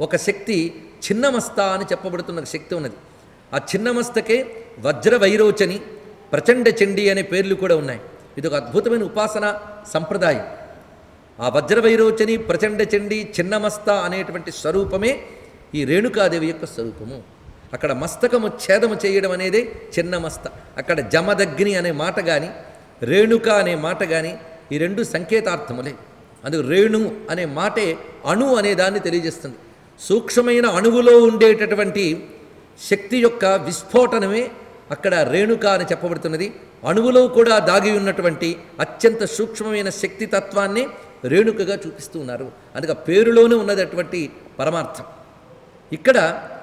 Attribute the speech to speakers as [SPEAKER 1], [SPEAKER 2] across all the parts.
[SPEAKER 1] ఒక శక్తి చిన్నమస్త అని చెప్పబడుతున్న ఒక శక్తి ఉన్నది ఆ చిన్నమస్తకే వజ్ర వైరోచని ప్రచండ చండి అనే పేర్లు కూడా ఉన్నాయి ఇది ఒక అద్భుతమైన ఉపాసన సంప్రదాయం ఆ వజ్రవైరోచని ప్రచండ చండి చిన్నమస్త అనేటువంటి స్వరూపమే ఈ రేణుకాదేవి యొక్క స్వరూపము అక్కడ మస్తకము ఛేదము చేయడం అనేదే చిన్నమస్త అక్కడ జమదగ్ని అనే మాట కానీ రేణుక అనే మాట కానీ ఈ రెండు సంకేతార్థములే అందుకు రేణు అనే మాటే అణు అనే దాన్ని తెలియజేస్తుంది సూక్ష్మమైన అణువులో ఉండేటటువంటి శక్తి యొక్క విస్ఫోటనమే అక్కడ రేణుక అని చెప్పబడుతున్నది అణువులో కూడా దాగి ఉన్నటువంటి అత్యంత సూక్ష్మమైన శక్తి తత్వాన్ని రేణుకగా చూపిస్తూ ఉన్నారు అందుకే ఆ పేరులోనే ఉన్నది అటువంటి పరమార్థం ఇక్కడ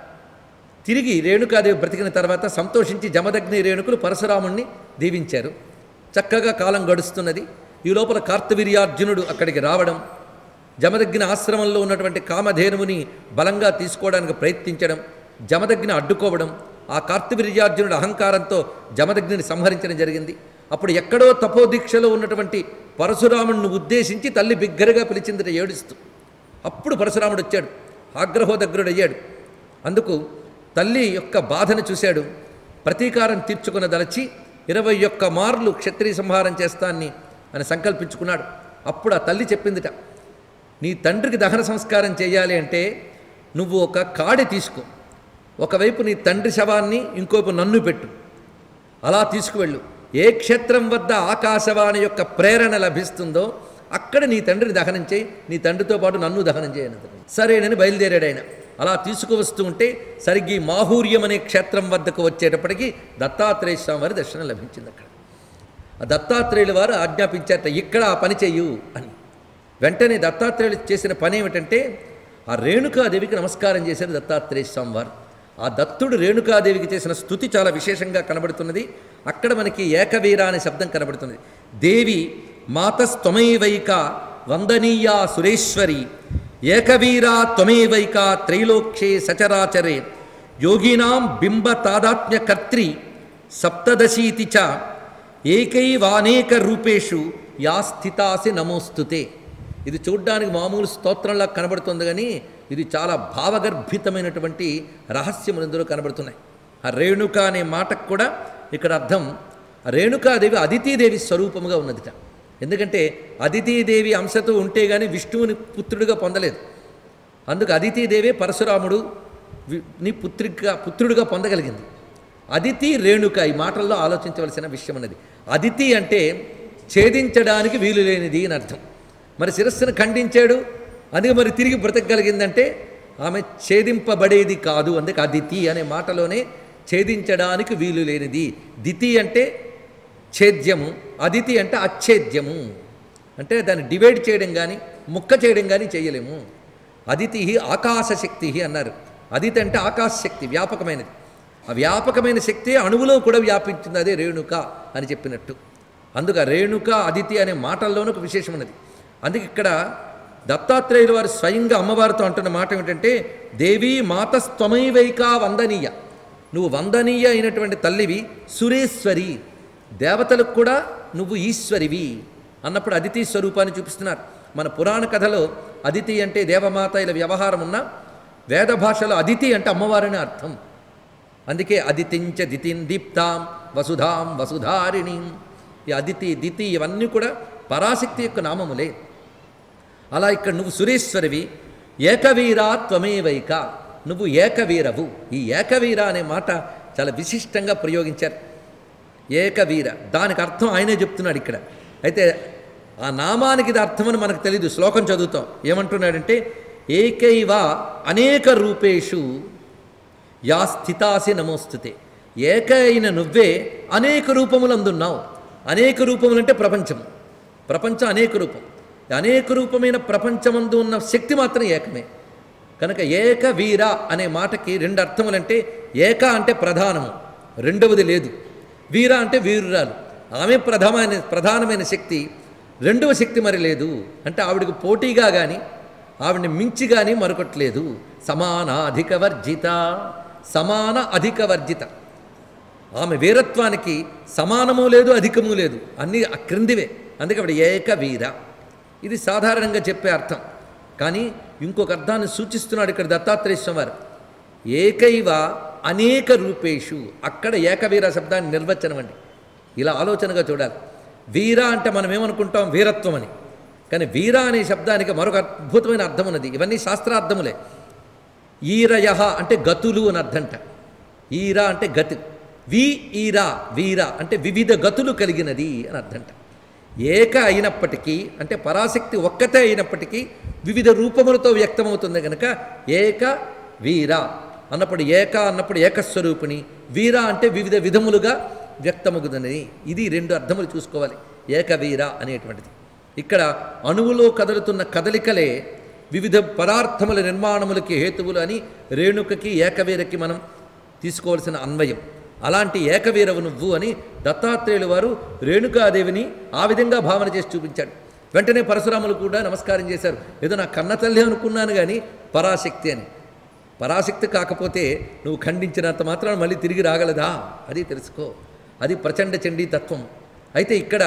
[SPEAKER 1] తిరిగి రేణుకాదేవి బ్రతికిన తర్వాత సంతోషించి జమదగ్ని రేణుకులు పరశురాముణ్ణి దీవించారు చక్కగా కాలం గడుస్తున్నది ఈ లోపల కార్తవీర్యార్జునుడు అక్కడికి రావడం జమదగ్ని ఆశ్రమంలో ఉన్నటువంటి కామధేనువుని బలంగా తీసుకోవడానికి ప్రయత్నించడం జమదగ్ని అడ్డుకోవడం ఆ కార్తవీర్యార్జునుడు అహంకారంతో జమదగ్నిని సంహరించడం జరిగింది అప్పుడు ఎక్కడో తపోదీక్షలో ఉన్నటువంటి పరశురాముడిని ఉద్దేశించి తల్లి బిగ్గరగా పిలిచిందిట ఏడుస్తూ అప్పుడు పరశురాముడు వచ్చాడు ఆగ్రహోదగ్రుడు అయ్యాడు అందుకు తల్లి యొక్క బాధను చూశాడు ప్రతీకారం తీర్చుకున్న దలచి ఇరవై ఒక్క మార్లు క్షత్రియ సంహారం చేస్తాన్ని అని సంకల్పించుకున్నాడు అప్పుడు ఆ తల్లి చెప్పిందిట నీ తండ్రికి దహన సంస్కారం చేయాలి అంటే నువ్వు ఒక కాడి తీసుకో ఒకవైపు నీ తండ్రి శవాన్ని ఇంకోవైపు నన్ను పెట్టు అలా తీసుకువెళ్ళు ఏ క్షేత్రం వద్ద ఆకాశవాణి యొక్క ప్రేరణ లభిస్తుందో అక్కడ నీ తండ్రిని దహనం చేయి నీ తండ్రితో పాటు నన్ను దహనం చేయనది సరేనని బయలుదేరాడు ఆయన అలా తీసుకువస్తూ ఉంటే సరిగ్గా ఈ మాహూర్యం అనే క్షేత్రం వద్దకు వచ్చేటప్పటికి దత్తాత్రేయ స్వామి వారి దర్శనం లభించింది అక్కడ ఆ దత్తాత్రేయుల వారు ఆజ్ఞాపించారట ఇక్కడ ఆ పని చెయ్యు అని వెంటనే దత్తాత్రేయులు చేసిన పని ఏమిటంటే ఆ రేణుకాదేవికి నమస్కారం చేశారు దత్తాత్రేయ స్వామి వారు ఆ దత్తుడు రేణుకాదేవికి చేసిన స్థుతి చాలా విశేషంగా కనబడుతున్నది అక్కడ మనకి ఏకవీర అనే శబ్దం కనబడుతున్నది దేవి మాతస్త్వమైవైక వందనీయా సురేశ్వరి ఏకవీరా త్వమేవైక త్రైలోక్యే సచరాచరే యోగినాం బింబ తాదాత్మ్య కర్త్రి సప్తదశీతి చ ఏకైవానేక రూపేషు యా స్థితాసి నమోస్తుతే ఇది చూడ్డానికి మామూలు స్తోత్రంలా కనబడుతుంది కానీ ఇది చాలా భావగర్భితమైనటువంటి రహస్యములు ఇందులో కనబడుతున్నాయి ఆ రేణుక అనే మాటకు కూడా ఇక్కడ అర్థం ఆ రేణుకాదేవి అదితీదేవి స్వరూపముగా ఉన్నదిట ఎందుకంటే అదితీదేవి అంశతో ఉంటే కానీ విష్ణువుని పుత్రుడిగా పొందలేదు అందుకు అదితీదేవే పరశురాముడు వి- ని పుత్రిక పుత్రుడిగా పొందగలిగింది అదితి రేణుక ఈ మాటల్లో ఆలోచించవలసిన విషయం అన్నది అదితి అంటే ఛేదించడానికి వీలు లేనిది అని అర్థం మరి శిరస్సును ఖండించాడు అందుకే మరి తిరిగి బ్రతకగలిగిందంటే ఆమె ఛేదింపబడేది కాదు అందుకే అదితి అనే మాటలోనే ఛేదించడానికి వీలు లేనిది దితి అంటే ఛేద్యము అదితి అంటే అచ్ఛేద్యము అంటే దాన్ని డివైడ్ చేయడం కానీ ముక్క చేయడం కానీ చేయలేము అదితి ఆకాశశక్తి అన్నారు అదితి అంటే ఆకాశ శక్తి వ్యాపకమైనది ఆ వ్యాపకమైన శక్తి అణువులో కూడా వ్యాపించింది అదే రేణుక అని చెప్పినట్టు అందుకు ఆ రేణుక అదితి అనే మాటల్లోనూ ఒక విశేషం ఉన్నది అందుకే ఇక్కడ దత్తాత్రేయుల వారు స్వయంగా అమ్మవారితో అంటున్న మాట ఏమిటంటే దేవీ మాతస్త్వమైవైకా వందనీయ నువ్వు వందనీయ అయినటువంటి తల్లివి సురేశ్వరి దేవతలకు కూడా నువ్వు ఈశ్వరివి అన్నప్పుడు అదితి స్వరూపాన్ని చూపిస్తున్నారు మన పురాణ కథలో అదితి అంటే దేవమాత ఇలా వ్యవహారం ఉన్నా వేద భాషలో అదితి అంటే అమ్మవారని అర్థం అందుకే అదితించ దితిన్ దీప్తాం వసుధాం వసుధారిణీం ఈ అదితి దితి ఇవన్నీ కూడా పరాశక్తి యొక్క నామములే అలా ఇక్కడ నువ్వు సురేశ్వరివి ఏకవీరా త్వమేవైక నువ్వు ఏకవీరవు ఈ ఏకవీర అనే మాట చాలా విశిష్టంగా ప్రయోగించారు ఏకవీర దానికి అర్థం ఆయనే చెప్తున్నాడు ఇక్కడ అయితే ఆ నామానికి ఇది అర్థమని మనకు తెలియదు శ్లోకం చదువుతాం ఏమంటున్నాడంటే ఏకైవ అనేక రూపేషు యా స్థితాసి నమోస్తుతే ఏక అయిన నువ్వే అనేక రూపములందున్నావు అనేక రూపములంటే ప్రపంచం ప్రపంచం అనేక రూపం అనేక రూపమైన ప్రపంచమందు ఉన్న శక్తి మాత్రం ఏకమే కనుక ఏక వీర అనే మాటకి రెండు అర్థములంటే ఏక అంటే ప్రధానము రెండవది లేదు వీర అంటే వీరురాలు ఆమె ప్రధానమైన ప్రధానమైన శక్తి రెండవ శక్తి మరి లేదు అంటే ఆవిడకు పోటీగా కానీ ఆవిడని మించి కానీ మరొకటి లేదు సమాన అధిక వర్జిత సమాన అధిక వర్జిత ఆమె వీరత్వానికి సమానము లేదు అధికము లేదు అన్నీ ఆ క్రిందివే అందుకే ఆవిడ ఏక వీర ఇది సాధారణంగా చెప్పే అర్థం కానీ ఇంకొక అర్థాన్ని సూచిస్తున్నాడు ఇక్కడ దత్తాత్రేయ స్వామి వారు ఏకైవ అనేక రూపేషు అక్కడ ఏకవీర శబ్దాన్ని నిర్వచనం అండి ఇలా ఆలోచనగా చూడాలి వీర అంటే మనం ఏమనుకుంటాం వీరత్వం అని కానీ వీర అనే శబ్దానికి మరొక అద్భుతమైన అర్థం ఉన్నది ఇవన్నీ శాస్త్రార్థములే ఈరయ అంటే గతులు అని అర్థంట ఈరా అంటే గతి వి ఈరా వీర అంటే వివిధ గతులు కలిగినది అని అర్థంట ఏక అయినప్పటికీ అంటే పరాశక్తి ఒక్కతే అయినప్పటికీ వివిధ రూపములతో వ్యక్తమవుతుంది కనుక ఏక వీర అన్నప్పుడు ఏక అన్నప్పుడు ఏకస్వరూపిణి వీర అంటే వివిధ విధములుగా వ్యక్తమగుతున్నది ఇది రెండు అర్థములు చూసుకోవాలి ఏకవీర అనేటువంటిది ఇక్కడ అణువులో కదులుతున్న కదలికలే వివిధ పదార్థముల నిర్మాణములకి హేతువులు అని రేణుకకి ఏకవీరకి మనం తీసుకోవాల్సిన అన్వయం అలాంటి ఏకవీరవు నువ్వు అని దత్తాత్రేయులు వారు రేణుకాదేవిని ఆ విధంగా భావన చేసి చూపించాడు వెంటనే పరశురాములు కూడా నమస్కారం చేశారు ఏదో నా కన్న తల్లి అనుకున్నాను కానీ పరాశక్తి అని పరాశక్తి కాకపోతే నువ్వు ఖండించినంత మాత్రం మళ్ళీ తిరిగి రాగలదా అది తెలుసుకో అది ప్రచండ చండీ తత్వం అయితే ఇక్కడ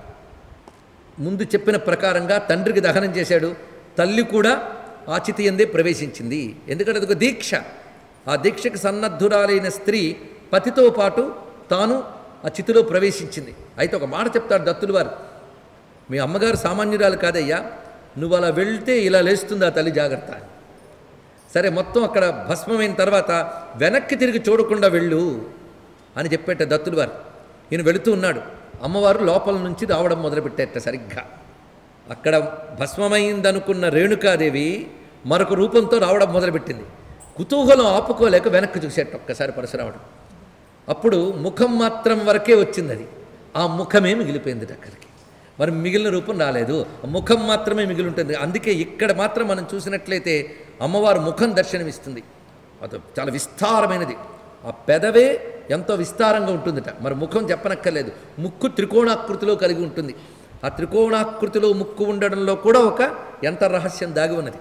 [SPEAKER 1] ముందు చెప్పిన ప్రకారంగా తండ్రికి దహనం చేశాడు తల్లి కూడా ఆ చితి ఎందే ప్రవేశించింది ఎందుకంటే అది ఒక దీక్ష ఆ దీక్షకు సన్నద్ధురాలైన స్త్రీ పతితో పాటు తాను ఆ చితిలో ప్రవేశించింది అయితే ఒక మాట చెప్తాడు దత్తులు వారు మీ అమ్మగారు సామాన్యురాలు కాదయ్యా నువ్వు అలా వెళ్తే ఇలా లేస్తుంది ఆ తల్లి జాగ్రత్త అని. సరే మొత్తం అక్కడ భస్మమైన తర్వాత వెనక్కి తిరిగి చూడకుండా వెళ్ళు అని చెప్పేట దత్తులు వారు ఈయన వెళుతూ ఉన్నాడు అమ్మవారు లోపల నుంచి రావడం మొదలుపెట్టేట సరిగ్గా అక్కడ భస్మమైందనుకున్న రేణుకాదేవి మరొక రూపంతో రావడం మొదలుపెట్టింది కుతూహలం ఆపుకోలేక వెనక్కి చూసేట ఒక్కసారి పరశురాముడు అప్పుడు ముఖం మాత్రం వరకే వచ్చింది అది ఆ ముఖమే మిగిలిపోయింది అక్కడికి మరి మిగిలిన రూపం రాలేదు ఆ ముఖం మాత్రమే మిగిలి ఉంటుంది అందుకే ఇక్కడ మాత్రం మనం చూసినట్లయితే అమ్మవారు ముఖం దర్శనమిస్తుంది అది చాలా విస్తారమైనది ఆ పెదవే ఎంతో విస్తారంగా ఉంటుందిట మరి ముఖం చెప్పనక్కర్లేదు ముక్కు త్రికోణాకృతిలో కలిగి ఉంటుంది ఆ త్రికోణాకృతిలో ముక్కు ఉండడంలో కూడా ఒక ఎంత రహస్యం దాగి ఉన్నది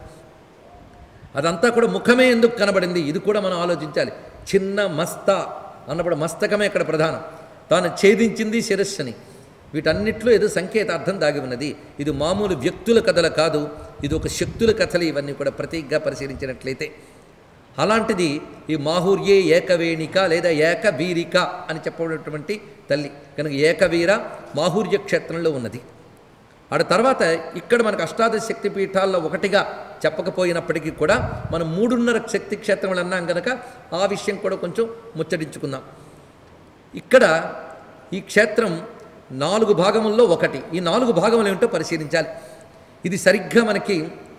[SPEAKER 1] అదంతా కూడా ముఖమే ఎందుకు కనబడింది ఇది కూడా మనం ఆలోచించాలి చిన్న మస్త అన్నప్పుడు మస్తకమే ఇక్కడ ప్రధానం తాను ఛేదించింది శిరస్సుని వీటన్నిట్లో ఏదో సంకేతార్థం దాగి ఉన్నది ఇది మామూలు వ్యక్తుల కథల కాదు ఇది ఒక శక్తుల కథలు ఇవన్నీ కూడా ప్రతీకగా పరిశీలించినట్లయితే అలాంటిది ఈ మాహూర్యే ఏకవేణిక లేదా ఏకవీరిక అని చెప్పబడినటువంటి తల్లి కనుక ఏకవీర మాహూర్య క్షేత్రంలో ఉన్నది ఆడ తర్వాత ఇక్కడ మనకు అష్టాదశ శక్తి పీఠాల్లో ఒకటిగా చెప్పకపోయినప్పటికీ కూడా మనం మూడున్నర శక్తి క్షేత్రములు అన్నాం కనుక ఆ విషయం కూడా కొంచెం ముచ్చటించుకుందాం ఇక్కడ ఈ క్షేత్రం నాలుగు భాగముల్లో ఒకటి ఈ నాలుగు భాగములు ఏమిటో పరిశీలించాలి ఇది సరిగ్గా మనకి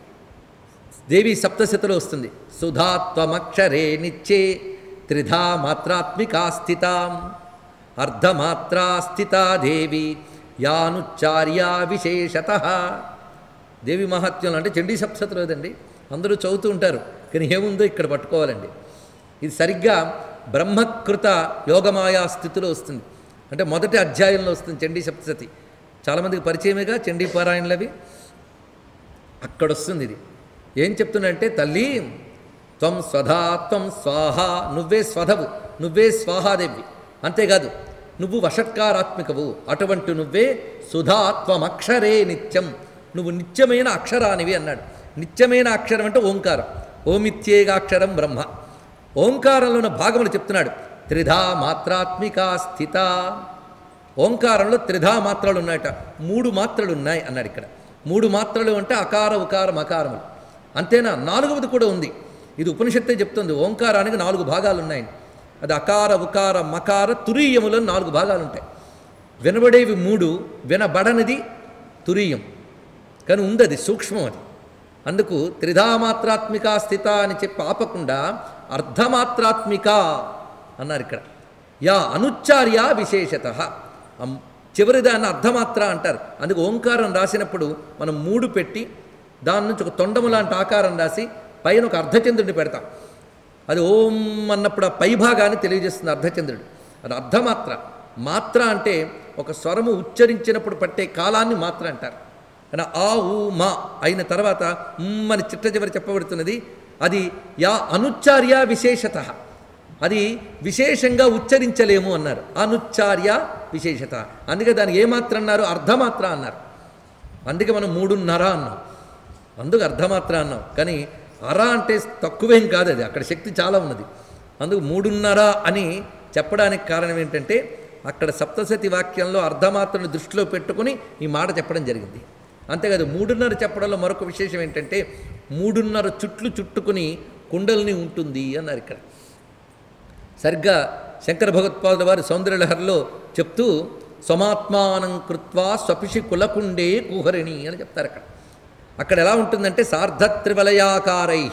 [SPEAKER 1] దేవి సప్తశతిలో వస్తుంది సుధాత్వమక్షరే నిచ్చే త్రిధా మాత్రాత్మికా స్థితాం అర్ధమాత్రా స్థితా దేవి యానుచ్చార్యా విశేషత దేవి మహాత్మ్యం అంటే చండీ సప్తశతిలో లేదండి అందరూ చదువుతూ ఉంటారు కానీ ఏముందో ఇక్కడ పట్టుకోవాలండి ఇది సరిగ్గా బ్రహ్మకృత యోగమాయా స్థితిలో వస్తుంది అంటే మొదటి అధ్యాయంలో వస్తుంది చండీ సప్తశతి చాలామందికి పరిచయమేగా చండీ పారాయణలు అవి అక్కడ వస్తుంది ఇది ఏం చెప్తున్నంటే తల్లి త్వం స్వధా త్వం స్వాహ నువ్వే స్వధవు నువ్వే స్వాహాదేవి అంతేకాదు నువ్వు వషట్కారాత్మికవు అటువంటి నువ్వే సుధా త్వమక్షరే నిత్యం నువ్వు నిత్యమైన అక్షరానివి అన్నాడు నిత్యమైన అక్షరం అంటే ఓంకారం ఓమిత్యేగాక్షరం బ్రహ్మ ఓంకారంలో ఉన్న భాగములు చెప్తున్నాడు త్రిధా మాత్రాత్మికా స్థిత ఓంకారంలో త్రిధా మాత్రలు ఉన్నాయట మూడు మాత్రలు ఉన్నాయి అన్నాడు ఇక్కడ మూడు మాత్రలు అంటే అకార ఉకార మకారములు అంతేనా నాలుగవది కూడా ఉంది ఇది ఉపనిషత్తే చెప్తుంది ఓంకారానికి నాలుగు భాగాలు ఉన్నాయి అది అకార ఉకార మకార తురీయములో నాలుగు భాగాలు ఉంటాయి వినబడేవి మూడు వినబడనిది తురీయం కానీ ఉంది అది సూక్ష్మం అది అందుకు త్రిధామాత్రాత్మిక స్థిత అని చెప్పి ఆపకుండా అర్ధమాత్రాత్మిక అన్నారు ఇక్కడ యా అనుచ్చార్య విశేషత అం- చివరి దాన్ని అర్ధమాత్ర అంటారు అందుకు ఓంకారం రాసినప్పుడు మనం మూడు పెట్టి దాని నుంచి ఒక తొండము లాంటి ఆకారం రాసి పైన ఒక అర్ధచంద్రుడిని పెడతాం అది ఓం అన్నప్పుడు ఆ పై భాగాన్ని తెలియజేస్తుంది అర్ధచంద్రుడు అది అర్ధమాత్ర మాత్ర అంటే ఒక స్వరము ఉచ్చరించినప్పుడు పట్టే కాలాన్ని మాత్ర అంటారు కానీ ఆ ఊ మా అయిన తర్వాత ఉమ్ అని చిట్ట చివరి చెప్పబడుతున్నది అది యా అనుచ్చార్య విశేషత అది విశేషంగా ఉచ్చరించలేము అన్నారు అనుచ్చార్య విశేషత అందుకే దానికి ఏమాత్ర అన్నారు అర్ధమాత్ర అన్నారు అందుకే మనం మూడున్నర అన్నాం అందుకు అర్ధమాత్ర అన్నాం కానీ అర అంటే తక్కువేం కాదు అది అక్కడ శక్తి చాలా ఉన్నది అందుకు మూడున్నర అని చెప్పడానికి కారణం ఏంటంటే అక్కడ సప్తసతి వాక్యంలో అర్ధమాత్రను దృష్టిలో పెట్టుకుని ఈ మాట చెప్పడం జరిగింది అంతేకాదు మూడున్నర చెప్పడంలో మరొక విశేషం ఏంటంటే మూడున్నర చుట్లు చుట్టుకుని కుండలిని ఉంటుంది అన్నారు ఇక్కడ సరిగ్గా శంకర భగవత్పాదుల వారి సౌందర్యలహరిలో చెప్తూ స్వమాత్మానం కృత్వా స్వపిషి కులకుండే కుహరిణి అని చెప్తారు అక్కడ అక్కడ ఎలా ఉంటుందంటే సార్ధత్రివలయాకారై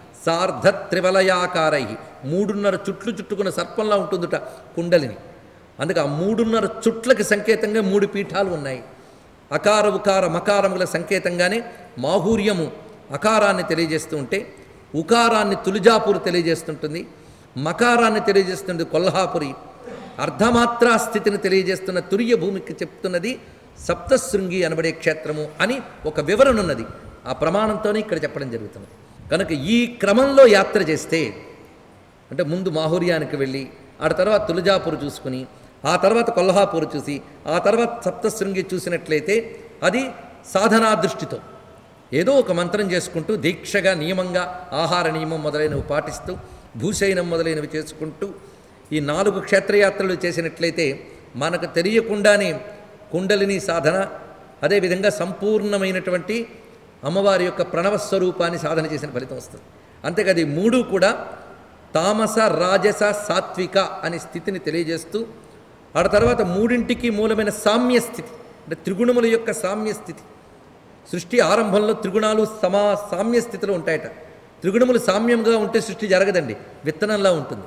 [SPEAKER 1] సార్ధత్రివలయాకారై మూడున్నర చుట్లు చుట్టుకున్న సర్పంలా ఉంటుందిట కుండలిని అందుకే ఆ మూడున్నర చుట్లకి సంకేతంగా మూడు పీఠాలు ఉన్నాయి అకార ఉకార మకారముల సంకేతంగానే మాహూర్యము అకారాన్ని తెలియజేస్తూ ఉంటే ఉకారాన్ని తులిజాపూర్ తెలియజేస్తుంటుంది మకారాన్ని తెలియజేస్తుంది కొల్హాపురి అర్ధమాత్రా స్థితిని తెలియజేస్తున్న తురియ భూమికి చెప్తున్నది సప్తశృంగి అనబడే క్షేత్రము అని ఒక వివరణ ఉన్నది ఆ ప్రమాణంతోనే ఇక్కడ చెప్పడం జరుగుతున్నది కనుక ఈ క్రమంలో యాత్ర చేస్తే అంటే ముందు మాహూర్యానికి వెళ్ళి ఆ తర్వాత తులజాపూర్ చూసుకుని ఆ తర్వాత కొల్హాపూర్ చూసి ఆ తర్వాత సప్తశృంగి చూసినట్లయితే అది సాధనా దృష్టితో ఏదో ఒక మంత్రం చేసుకుంటూ దీక్షగా నియమంగా ఆహార నియమం మొదలైనవి పాటిస్తూ భూశయనం మొదలైనవి చేసుకుంటూ ఈ నాలుగు క్షేత్రయాత్రలు చేసినట్లయితే మనకు తెలియకుండానే కుండలిని సాధన అదేవిధంగా సంపూర్ణమైనటువంటి అమ్మవారి యొక్క ప్రణవ స్వరూపాన్ని సాధన చేసిన ఫలితం వస్తుంది అంతేకాదు ఈ మూడు కూడా తామస రాజస సాత్విక అనే స్థితిని తెలియజేస్తూ ఆ తర్వాత మూడింటికి మూలమైన సామ్య స్థితి అంటే త్రిగుణముల యొక్క సామ్య స్థితి సృష్టి ఆరంభంలో త్రిగుణాలు సమా సామ్య స్థితిలో ఉంటాయట త్రిగుణములు సామ్యంగా ఉంటే సృష్టి జరగదండి విత్తనంలా ఉంటుంది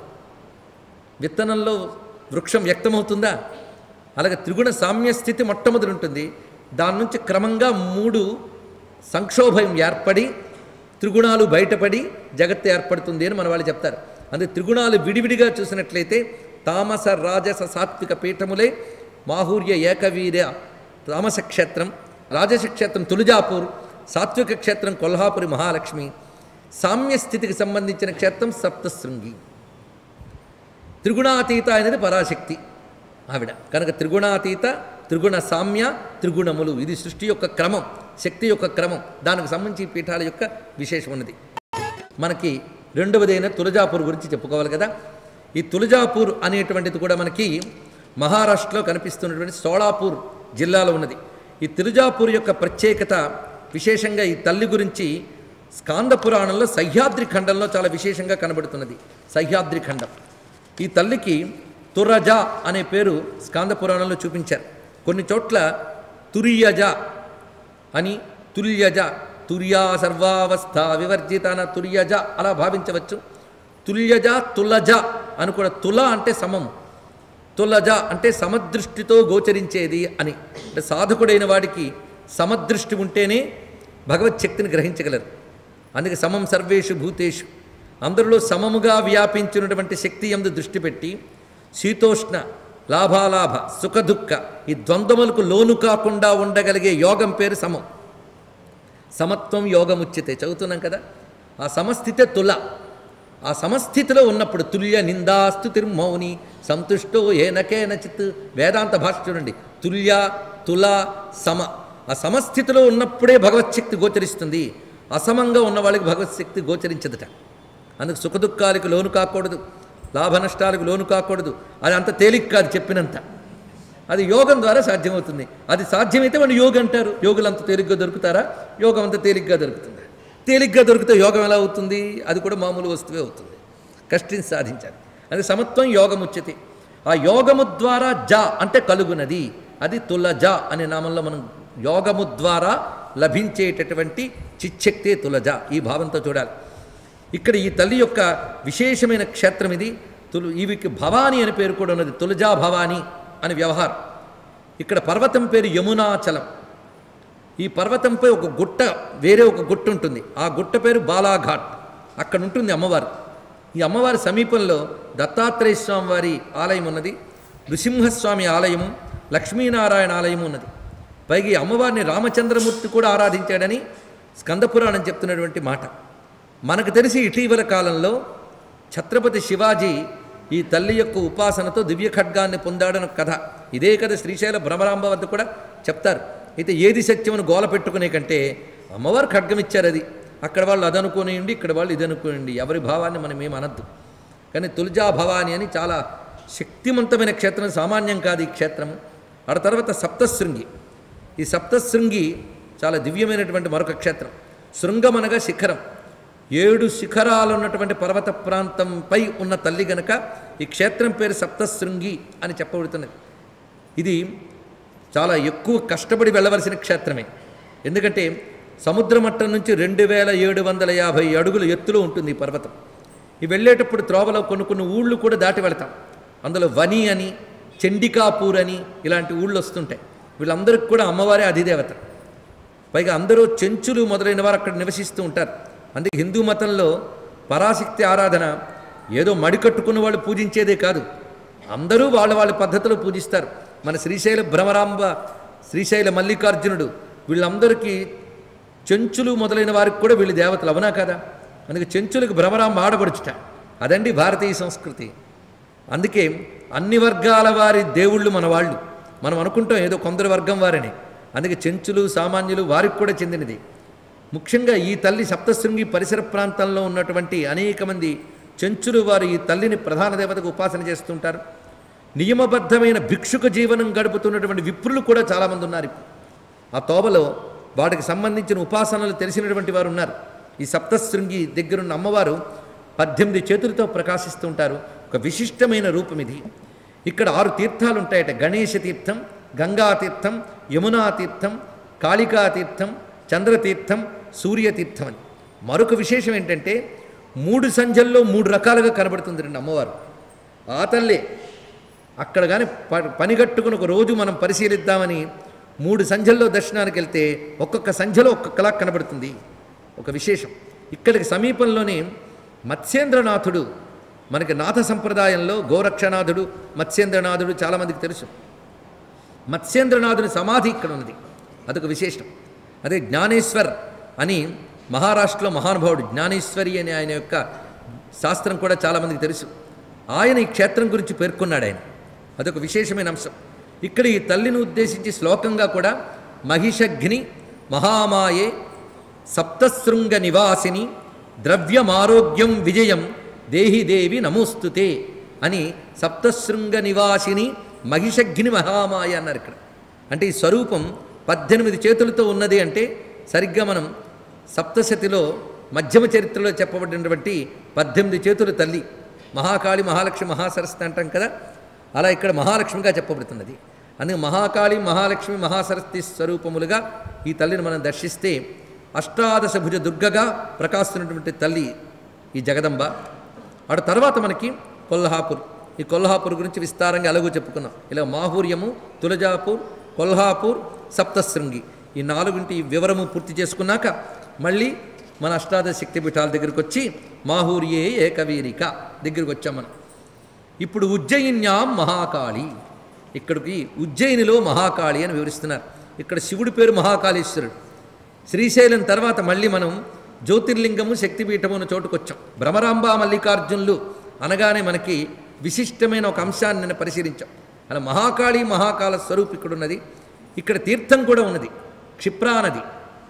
[SPEAKER 1] విత్తనంలో వృక్షం వ్యక్తమవుతుందా అలాగే త్రిగుణ సామ్య స్థితి మొట్టమొదటి ఉంటుంది దాని నుంచి క్రమంగా మూడు సంక్షోభం ఏర్పడి త్రిగుణాలు బయటపడి జగత్తు ఏర్పడుతుంది అని మన వాళ్ళు చెప్తారు అందుకే త్రిగుణాలు విడివిడిగా చూసినట్లయితే తామస రాజస సాత్విక పీఠములే మాహూర్య ఏకవీర్య తామస క్షేత్రం రాజస క్షేత్రం తులిజాపూర్ సాత్విక క్షేత్రం కొల్హాపురి మహాలక్ష్మి సామ్య స్థితికి సంబంధించిన క్షేత్రం సప్తశృంగి త్రిగుణాతీత అనేది పరాశక్తి ఆవిడ కనుక త్రిగుణాతీత త్రిగుణ సామ్య త్రిగుణములు ఇది సృష్టి యొక్క క్రమం శక్తి యొక్క క్రమం దానికి సంబంధించి ఈ పీఠాల యొక్క విశేషం ఉన్నది మనకి రెండవదైన తులజాపూర్ గురించి చెప్పుకోవాలి కదా ఈ తులజాపూర్ అనేటువంటిది కూడా మనకి మహారాష్ట్రలో కనిపిస్తున్నటువంటి సోళాపూర్ జిల్లాలో ఉన్నది ఈ తులజాపూర్ యొక్క ప్రత్యేకత విశేషంగా ఈ తల్లి గురించి స్కాంద పురాణంలో సహ్యాద్రి ఖండంలో చాలా విశేషంగా కనబడుతున్నది సహ్యాద్రి ఖండం ఈ తల్లికి తురజ అనే పేరు స్కాంద పురాణంలో చూపించారు కొన్ని చోట్ల తురియజ అని తుల్యజ తుర్యా సర్వావస్థ వివర్జిత అన్న తుర్యజ అలా భావించవచ్చు తుల్యజ తులజ అని కూడా తుల అంటే సమం తులజ అంటే సమదృష్టితో గోచరించేది అని అంటే సాధకుడైన వాడికి సమదృష్టి ఉంటేనే భగవత్ శక్తిని గ్రహించగలరు అందుకే సమం సర్వేషు భూతేషు అందరిలో సమముగా వ్యాపించినటువంటి శక్తి ఎందు దృష్టి పెట్టి శీతోష్ణ లాభాలాభ సుఖదుఖ ఈ ద్వంద్వములకు లోను కాకుండా ఉండగలిగే యోగం పేరు సమం సమత్వం యోగముచ్యతే చదువుతున్నాం కదా ఆ సమస్థితే తుల ఆ సమస్థితిలో ఉన్నప్పుడు తుల్య నిందాస్తు తిర్మౌని సంతుష్టో ఏనకేన చిత్ వేదాంత భాష చూడండి తుల్య తుల సమ ఆ సమస్థితిలో ఉన్నప్పుడే భగవత్శక్తి గోచరిస్తుంది అసమంగా ఉన్న వాళ్ళకి భగవత్శక్తి గోచరించదట అందుకు సుఖదుఖాలకు లోను కాకూడదు లాభ నష్టాలకు లోను కాకూడదు అది అంత తేలిక కాదు చెప్పినంత అది యోగం ద్వారా సాధ్యమవుతుంది అది సాధ్యమైతే వాళ్ళు యోగి అంటారు యోగులు అంత తేలిగ్గా దొరుకుతారా యోగం అంత తేలిగ్గా దొరుకుతుందా తేలిగ్గా దొరికితే యోగం ఎలా అవుతుంది అది కూడా మామూలు వస్తువే అవుతుంది కష్టించి సాధించాలి అది సమత్వం యోగం ఉచ్యతే ఆ యోగము ద్వారా జ అంటే కలుగునది అది తుల జ అనే నామంలో మనం యోగము ద్వారా లభించేటటువంటి చిచ్చక్తే తులజ ఈ భావంతో చూడాలి ఇక్కడ ఈ తల్లి యొక్క విశేషమైన క్షేత్రం ఇది తులు ఈవికి భవాని అని పేరు కూడా ఉన్నది తులజా భవాని అని వ్యవహారం ఇక్కడ పర్వతం పేరు యమునాచలం ఈ పర్వతంపై ఒక గుట్ట వేరే ఒక గుట్ట ఉంటుంది ఆ గుట్ట పేరు బాలాఘాట్ అక్కడ ఉంటుంది అమ్మవారు ఈ అమ్మవారి సమీపంలో దత్తాత్రేయ స్వామి వారి ఆలయం ఉన్నది నృసింహస్వామి ఆలయము లక్ష్మీనారాయణ ఆలయము ఉన్నది పైగా ఈ అమ్మవారిని రామచంద్రమూర్తి కూడా ఆరాధించాడని స్కందపురాణం చెప్తున్నటువంటి మాట మనకు తెలిసి ఇటీవల కాలంలో ఛత్రపతి శివాజీ ఈ తల్లి యొక్క ఉపాసనతో దివ్య ఖడ్గాన్ని పొందాడని ఒక కథ ఇదే కథ శ్రీశైల భ్రమరాంబ వద్ద కూడా చెప్తారు అయితే ఏది సత్యమని గోల పెట్టుకునే కంటే అమ్మవారు ఖడ్గం ఇచ్చారు అది అక్కడ వాళ్ళు అది అనుకోనియండి ఇక్కడ వాళ్ళు ఇది అనుకోనియండి ఎవరి భావాన్ని మనం ఏం అనద్దు కానీ తులజా భవాని అని చాలా శక్తివంతమైన క్షేత్రం సామాన్యం కాదు ఈ క్షేత్రము ఆ తర్వాత సప్తశృంగి ఈ సప్తశృంగి చాలా దివ్యమైనటువంటి మరొక క్షేత్రం శృంగం అనగా శిఖరం ఏడు శిఖరాలు ఉన్నటువంటి పర్వత ప్రాంతంపై ఉన్న తల్లి గనక ఈ క్షేత్రం పేరు సప్తశృంగి అని చెప్పబడుతున్నది ఇది చాలా ఎక్కువ కష్టపడి వెళ్ళవలసిన క్షేత్రమే ఎందుకంటే సముద్ర మట్టం నుంచి రెండు వేల ఏడు వందల యాభై అడుగుల ఎత్తులో ఉంటుంది ఈ పర్వతం ఈ వెళ్ళేటప్పుడు త్రోవలో కొన్ని కొన్ని ఊళ్ళు కూడా దాటి వెళతాం అందులో వని అని చండికాపూర్ అని ఇలాంటి ఊళ్ళు వస్తుంటాయి వీళ్ళందరికీ కూడా అమ్మవారే అధిదేవత పైగా అందరూ చెంచులు మొదలైన వారు అక్కడ నివసిస్తూ ఉంటారు అందుకే హిందూ మతంలో పరాశక్తి ఆరాధన ఏదో మడికట్టుకున్న వాళ్ళు పూజించేదే కాదు అందరూ వాళ్ళ వాళ్ళ పద్ధతిలో పూజిస్తారు మన శ్రీశైల భ్రమరాంబ శ్రీశైల మల్లికార్జునుడు వీళ్ళందరికీ చెంచులు మొదలైన వారికి కూడా వీళ్ళు దేవతలు అవునా కదా అందుకే చెంచులకు భ్రమరాంబ ఆడపడుచుట అదండి భారతీయ సంస్కృతి అందుకే అన్ని వర్గాల వారి దేవుళ్ళు మన వాళ్ళు మనం అనుకుంటాం ఏదో కొందరు వర్గం వారని అందుకే చెంచులు సామాన్యులు వారికి కూడా చెందినది ముఖ్యంగా ఈ తల్లి సప్తశృంగి పరిసర ప్రాంతాల్లో ఉన్నటువంటి అనేక మంది చెంచులు వారు ఈ తల్లిని ప్రధాన దేవతకు ఉపాసన చేస్తుంటారు నియమబద్ధమైన భిక్షుక జీవనం గడుపుతున్నటువంటి విప్రులు కూడా చాలామంది ఉన్నారు ఇప్పుడు ఆ తోబలో వాటికి సంబంధించిన ఉపాసనలు తెలిసినటువంటి వారు ఉన్నారు ఈ సప్తశృంగి దగ్గరున్న అమ్మవారు పద్దెనిమిది చేతులతో ప్రకాశిస్తూ ఉంటారు ఒక విశిష్టమైన రూపం ఇది ఇక్కడ ఆరు తీర్థాలు ఉంటాయట గణేష తీర్థం గంగా తీర్థం యమునా తీర్థం కాళికా తీర్థం చంద్రతీర్థం సూర్యతీర్థం అని మరొక విశేషం ఏంటంటే మూడు సంధ్యల్లో మూడు రకాలుగా కనబడుతుంది రెండు అమ్మవారు ఆ తల్లే అక్కడ కానీ ప పని కట్టుకుని ఒక రోజు మనం పరిశీలిద్దామని మూడు సంధ్యల్లో దర్శనానికి వెళ్తే ఒక్కొక్క సంధ్యలో ఒక్కొక్కలా కనబడుతుంది ఒక విశేషం ఇక్కడికి సమీపంలోనే మత్స్యేంద్రనాథుడు మనకి నాథ సంప్రదాయంలో గోరక్షనాథుడు మత్స్యేంద్రనాథుడు చాలామందికి తెలుసు మత్స్యేంద్రనాథుని సమాధి ఇక్కడ ఉన్నది అదొక విశేషం అదే జ్ఞానేశ్వర్ అని మహారాష్ట్రలో మహానుభావుడు జ్ఞానేశ్వరి అని ఆయన యొక్క శాస్త్రం కూడా చాలామందికి తెలుసు ఆయన ఈ క్షేత్రం గురించి పేర్కొన్నాడు ఆయన అదొక విశేషమైన అంశం ఇక్కడ ఈ తల్లిని ఉద్దేశించి శ్లోకంగా కూడా మహిషగ్ని మహామాయే సప్తశృంగ నివాసిని ద్రవ్యమారోగ్యం విజయం దేహి దేవి నమోస్తుతే అని సప్తశృంగ నివాసిని మహిషగ్ని మహామాయ అన్నారు ఇక్కడ అంటే ఈ స్వరూపం పద్దెనిమిది చేతులతో ఉన్నది అంటే సరిగ్గా మనం సప్తశతిలో మధ్యమ చరిత్రలో చెప్పబడినటువంటి పద్దెనిమిది చేతుల తల్లి మహాకాళి మహాలక్ష్మి మహాసరస్వతి అంటాం కదా అలా ఇక్కడ మహాలక్ష్మిగా చెప్పబడుతున్నది అందుకే మహాకాళి మహాలక్ష్మి మహాసరస్వతి స్వరూపములుగా ఈ తల్లిని మనం దర్శిస్తే అష్టాదశ భుజ దుర్గగా ప్రకాశిస్తున్నటువంటి తల్లి ఈ జగదంబ అటు తర్వాత మనకి కొల్హాపూర్ ఈ కొల్హాపూర్ గురించి విస్తారంగా ఎలాగో చెప్పుకున్నాం ఇలా మాహూర్యము తులజాపూర్ కొల్హాపూర్ సప్తశృంగి ఈ నాలుగింటి వివరము పూర్తి చేసుకున్నాక మళ్ళీ మన అష్టాదశ శక్తిపీఠాల దగ్గరికి వచ్చి మాహూర్యే ఏకవీరిక దగ్గరికి వచ్చాం మనం ఇప్పుడు ఉజ్జయిన్యాం మహాకాళి ఇక్కడికి ఉజ్జయినిలో మహాకాళి అని వివరిస్తున్నారు ఇక్కడ శివుడి పేరు మహాకాళేశ్వరుడు శ్రీశైలం తర్వాత మళ్ళీ మనం జ్యోతిర్లింగము శక్తిపీఠము అనే చోటుకు వచ్చాం భ్రమరాంబ మల్లికార్జునులు అనగానే మనకి విశిష్టమైన ఒక అంశాన్ని నేను పరిశీలించాం అలా మహాకాళి మహాకాల స్వరూపు ఇక్కడ ఉన్నది ఇక్కడ తీర్థం కూడా ఉన్నది క్షిప్రా నది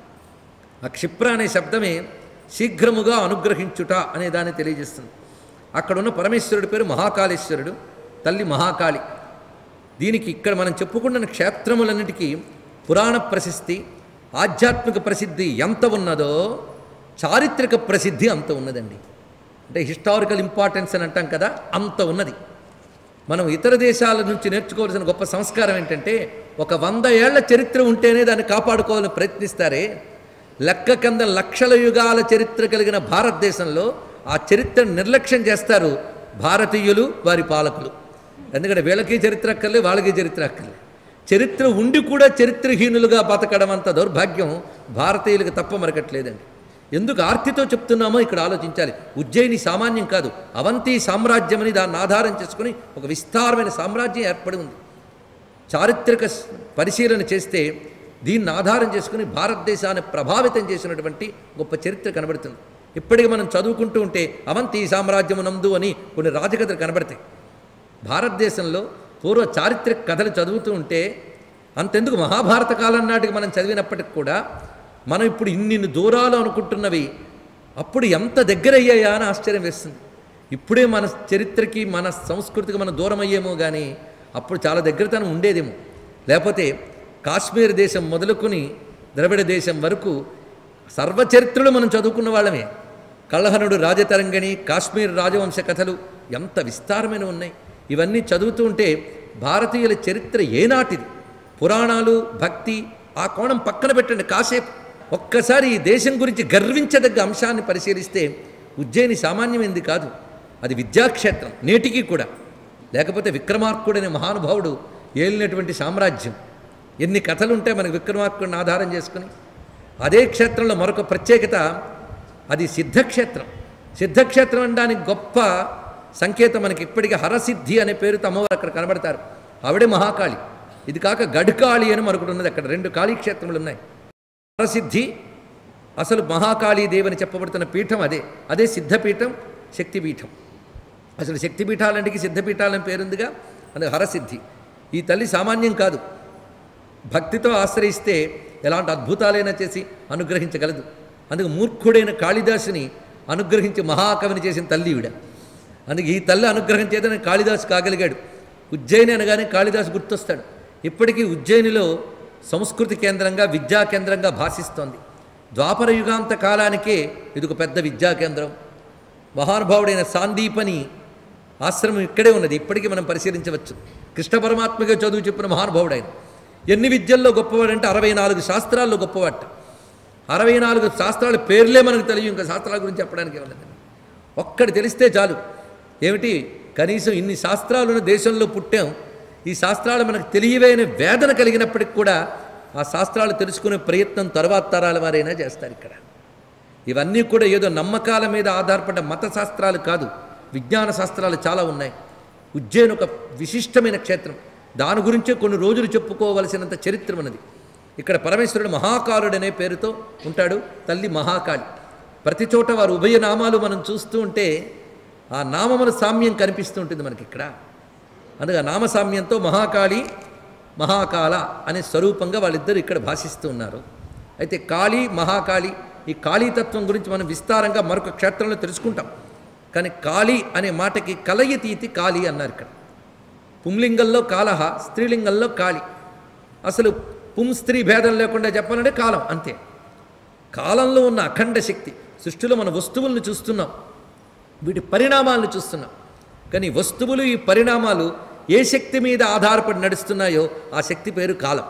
[SPEAKER 1] ఆ క్షిప్ర అనే శబ్దమే శీఘ్రముగా అనుగ్రహించుట అనే దాన్ని తెలియజేస్తుంది అక్కడున్న పరమేశ్వరుడి పేరు మహాకాళేశ్వరుడు తల్లి మహాకాళి దీనికి ఇక్కడ మనం చెప్పుకున్న క్షేత్రములన్నిటికీ పురాణ ప్రసిద్ధి ఆధ్యాత్మిక ప్రసిద్ధి ఎంత ఉన్నదో చారిత్రక ప్రసిద్ధి అంత ఉన్నదండి అంటే హిస్టారికల్ ఇంపార్టెన్స్ అని అంటాం కదా అంత ఉన్నది మనం ఇతర దేశాల నుంచి నేర్చుకోవాల్సిన గొప్ప సంస్కారం ఏంటంటే ఒక వంద ఏళ్ల చరిత్ర ఉంటేనే దాన్ని కాపాడుకోవాలని ప్రయత్నిస్తారే లెక్క కింద లక్షల యుగాల చరిత్ర కలిగిన భారతదేశంలో ఆ చరిత్రను నిర్లక్ష్యం చేస్తారు భారతీయులు వారి పాలకులు ఎందుకంటే వీళ్ళకి చరిత్ర అక్కర్లే వాళ్ళకి చరిత్ర అక్కర్లే చరిత్ర ఉండి కూడా చరిత్రహీనులుగా బతకడం అంత దౌర్భాగ్యం భారతీయులకు తప్ప మరకట్లేదండి ఎందుకు ఆర్తితో చెప్తున్నామో ఇక్కడ ఆలోచించాలి ఉజ్జయిని సామాన్యం కాదు అవంతి సామ్రాజ్యం అని దాన్ని ఆధారం చేసుకుని ఒక విస్తారమైన సామ్రాజ్యం ఏర్పడి ఉంది చారిత్రక స్- పరిశీలన చేస్తే దీన్ని ఆధారం చేసుకుని భారతదేశాన్ని ప్రభావితం చేసినటువంటి గొప్ప చరిత్ర కనబడుతుంది ఇప్పటికి మనం చదువుకుంటూ ఉంటే అవంతి సామ్రాజ్యము నందు అని కొన్ని రాజకథలు కనబడతాయి భారతదేశంలో పూర్వ చారిత్రక కథలు చదువుతూ ఉంటే అంతెందుకు మహాభారత కాలం నాటికి మనం చదివినప్పటికి కూడా మనం ఇప్పుడు ఇన్ని దూరాలు అనుకుంటున్నవి అప్పుడు ఎంత దగ్గరయ్యాయా అని ఆశ్చర్యం వేస్తుంది ఇప్పుడే మన చరిత్రకి మన సంస్కృతికి మనం దూరం అయ్యేమో కానీ అప్పుడు చాలా దగ్గరతనం ఉండేదేమో లేకపోతే కాశ్మీర్ దేశం మొదలుకొని ద్రవిడ దేశం వరకు సర్వచరిత్రలు మనం చదువుకున్న వాళ్ళమే కళ్ళహనుడు రాజతరంగిణి కాశ్మీర్ రాజవంశ కథలు ఎంత విస్తారమైన ఉన్నాయి ఇవన్నీ చదువుతూ ఉంటే భారతీయుల చరిత్ర ఏనాటిది పురాణాలు భక్తి ఆ కోణం పక్కన పెట్టండి కాసేపు ఒక్కసారి ఈ దేశం గురించి గర్వించదగ్గ అంశాన్ని పరిశీలిస్తే ఉజ్జయిని సామాన్యమైంది కాదు అది విద్యాక్షేత్రం నేటికి కూడా లేకపోతే విక్రమార్కుడనే మహానుభావుడు ఏలినటువంటి సామ్రాజ్యం ఎన్ని కథలు ఉంటాయి మనకి విక్రమార్కుడిని ఆధారం చేసుకుని అదే క్షేత్రంలో మరొక ప్రత్యేకత అది సిద్ధక్షేత్రం సిద్ధక్షేత్రం అనడానికి గొప్ప సంకేతం మనకి ఇప్పటికీ హరసిద్ధి అనే పేరుతో అమ్మవారు అక్కడ కనబడతారు ఆవిడే మహాకాళి ఇది కాక గడ్కాళి అని మరొకటి ఉన్నది అక్కడ రెండు కాళీ క్షేత్రములు ఉన్నాయి హరసిద్ధి అసలు మహాకాళీ దేవని చెప్పబడుతున్న పీఠం అదే అదే సిద్ధపీఠం శక్తిపీఠం అసలు శక్తిపీఠాలంటికి సిద్ధపీఠాలని పేరుందిగా అది హరసిద్ధి ఈ తల్లి సామాన్యం కాదు భక్తితో ఆశ్రయిస్తే ఎలాంటి అద్భుతాలైనా చేసి అనుగ్రహించగలదు అందుకు మూర్ఖుడైన కాళిదాసుని అనుగ్రహించి మహాకవిని చేసిన తల్లి ఈవిడ అందుకే ఈ తల్లి అనుగ్రహం చేతనే కాళిదాసు కాగలిగాడు ఉజ్జయిని అనగానే కాళిదాసు గుర్తొస్తాడు ఇప్పటికీ ఉజ్జయినిలో సంస్కృతి కేంద్రంగా విద్యా కేంద్రంగా భాషిస్తోంది ద్వాపర యుగాంత కాలానికే ఇది ఒక పెద్ద విద్యా కేంద్రం మహానుభావుడైన సాందీపని ఆశ్రమం ఇక్కడే ఉన్నది ఇప్పటికీ మనం పరిశీలించవచ్చు కృష్ణ పరమాత్మగా చదువు చెప్పిన మహానుభావుడు ఆయన ఎన్ని విద్యల్లో గొప్పవాడంటే అరవై నాలుగు శాస్త్రాల్లో గొప్పవాట అరవై నాలుగు శాస్త్రాల పేర్లే మనకు తెలియదు ఇంకా శాస్త్రాల గురించి చెప్పడానికి ఏమన్నది ఒక్కటి తెలిస్తే చాలు ఏమిటి కనీసం ఇన్ని శాస్త్రాలు ఉన్న దేశంలో పుట్టాం ఈ శాస్త్రాలు మనకు తెలియవైన వేదన కలిగినప్పటికి కూడా ఆ శాస్త్రాలు తెలుసుకునే ప్రయత్నం తర్వాత తరాల వారైనా చేస్తారు ఇక్కడ ఇవన్నీ కూడా ఏదో నమ్మకాల మీద ఆధారపడ్డ మత శాస్త్రాలు కాదు విజ్ఞాన శాస్త్రాలు చాలా ఉన్నాయి ఉజ్జయిన్ ఒక విశిష్టమైన క్షేత్రం దాని గురించే కొన్ని రోజులు చెప్పుకోవలసినంత చరిత్ర ఉన్నది ఇక్కడ పరమేశ్వరుడు మహాకాలుడనే పేరుతో ఉంటాడు తల్లి మహాకాళి ప్రతి చోట వారు ఉభయ నామాలు మనం చూస్తూ ఉంటే ఆ నామముల సామ్యం కనిపిస్తూ ఉంటుంది మనకి ఇక్కడ అందుకే ఆ నామసామ్యంతో మహాకాళి మహాకాల అనే స్వరూపంగా వాళ్ళిద్దరూ ఇక్కడ భాషిస్తూ ఉన్నారు అయితే కాళీ మహాకాళి ఈ కాళీతత్వం గురించి మనం విస్తారంగా మరొక క్షేత్రంలో తెలుసుకుంటాం కానీ కాళీ అనే మాటకి కలయతీతి కాళీ అన్నారు ఇక్కడ పుంలింగంలో కాలహ స్త్రీలింగంలో కాళి అసలు పుం స్త్రీ భేదం లేకుండా చెప్పాలంటే కాలం అంతే కాలంలో ఉన్న అఖండ శక్తి సృష్టిలో మన వస్తువులను చూస్తున్నాం వీటి పరిణామాలను చూస్తున్నాం కానీ వస్తువులు ఈ పరిణామాలు ఏ శక్తి మీద ఆధారపడి నడుస్తున్నాయో ఆ శక్తి పేరు కాలం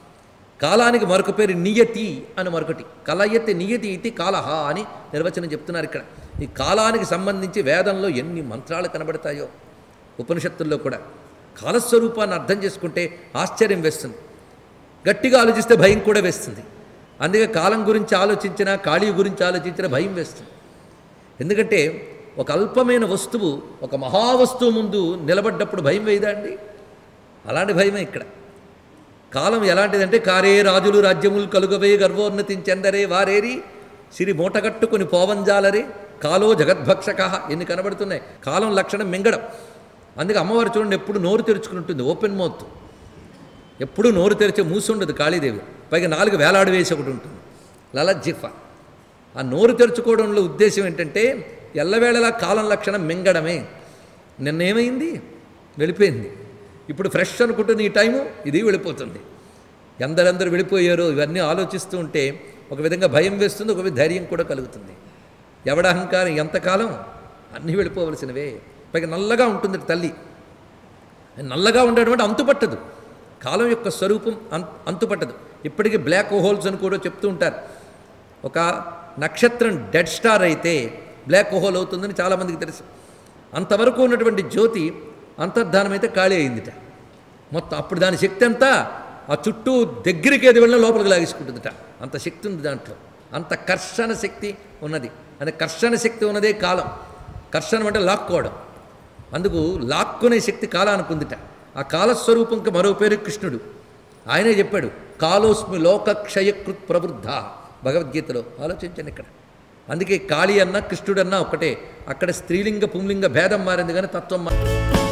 [SPEAKER 1] కాలానికి మరొక పేరు నియతి అని మరొకటి కలయతి నియతి ఇది కాలహ అని నిర్వచనం చెప్తున్నారు ఇక్కడ ఈ కాలానికి సంబంధించి వేదంలో ఎన్ని మంత్రాలు కనబడతాయో ఉపనిషత్తుల్లో కూడా కాలస్వరూపాన్ని అర్థం చేసుకుంటే ఆశ్చర్యం వేస్తుంది గట్టిగా ఆలోచిస్తే భయం కూడా వేస్తుంది అందుకే కాలం గురించి ఆలోచించినా ఖాళీ గురించి ఆలోచించినా భయం వేస్తుంది ఎందుకంటే ఒక అల్పమైన వస్తువు ఒక మహావస్తువు ముందు నిలబడ్డప్పుడు భయం వేయదా అండి అలాంటి భయమే ఇక్కడ కాలం ఎలాంటిదంటే కారే రాజులు రాజ్యములు కలుగవే గర్వోన్నతించెందరే వారేరి సిరి మూటగట్టుకొని పోవంజాలరే కాలో జగద్భక్షక ఎన్ని కనబడుతున్నాయి కాలం లక్షణం మింగడం అందుకే అమ్మవారు చూడండి ఎప్పుడు నోరు తెరుచుకుని ఉంటుంది ఓపెన్ మౌత్ ఎప్పుడూ నోరు తెరిచే మూసుండదు కాళీదేవి పైగా నాలుగు వేలాడు వేసి ఒకటి ఉంటుంది లలజిఫ ఆ నోరు తెరుచుకోవడంలో ఉద్దేశం ఏంటంటే ఎల్లవేళలా కాలం లక్షణం మింగడమే నిన్నేమైంది వెళ్ళిపోయింది ఇప్పుడు ఫ్రెష్ అనుకుంటుంది ఈ టైము ఇది వెళ్ళిపోతుంది ఎందరందరూ వెళ్ళిపోయారో ఇవన్నీ ఆలోచిస్తూ ఉంటే ఒక విధంగా భయం వేస్తుంది ఒక విధంగా ధైర్యం కూడా కలుగుతుంది ఎవడ అహంకారం ఎంతకాలం అన్నీ వెళ్ళిపోవలసినవే పైగా నల్లగా ఉంటుంది తల్లి నల్లగా ఉండడం అంటే అంతుపట్టదు కాలం యొక్క స్వరూపం అం అంతుపట్టదు ఇప్పటికీ బ్లాక్ హోల్స్ అని కూడా చెప్తూ ఉంటారు ఒక నక్షత్రం డెడ్ స్టార్ అయితే బ్లాక్ హోల్ అవుతుందని చాలామందికి తెలుసు అంతవరకు ఉన్నటువంటి జ్యోతి అంతర్ధానం అయితే ఖాళీ అయిందిట మొత్తం అప్పుడు దాని శక్తి అంతా ఆ చుట్టూ దగ్గరికి ఏది వెళ్ళినా లోపలికి లాగేసుకుంటుందిట అంత శక్తి ఉంది దాంట్లో అంత కర్షణ శక్తి ఉన్నది అంటే కర్షణ శక్తి ఉన్నదే కాలం కర్షణం అంటే లాక్కోవడం అందుకు లాక్కునే శక్తి కాలానికి ఉందిట ఆ కాలస్వరూపంకి మరో పేరు కృష్ణుడు ఆయనే చెప్పాడు కాలోస్మి లోకక్షయకృత్ ప్రవృద్ధ భగవద్గీతలో ఆలోచించండి ఇక్కడ అందుకే కాళీ అన్న కృష్ణుడన్నా ఒకటే అక్కడ స్త్రీలింగ పుంలింగ భేదం మారింది కానీ తత్వం మా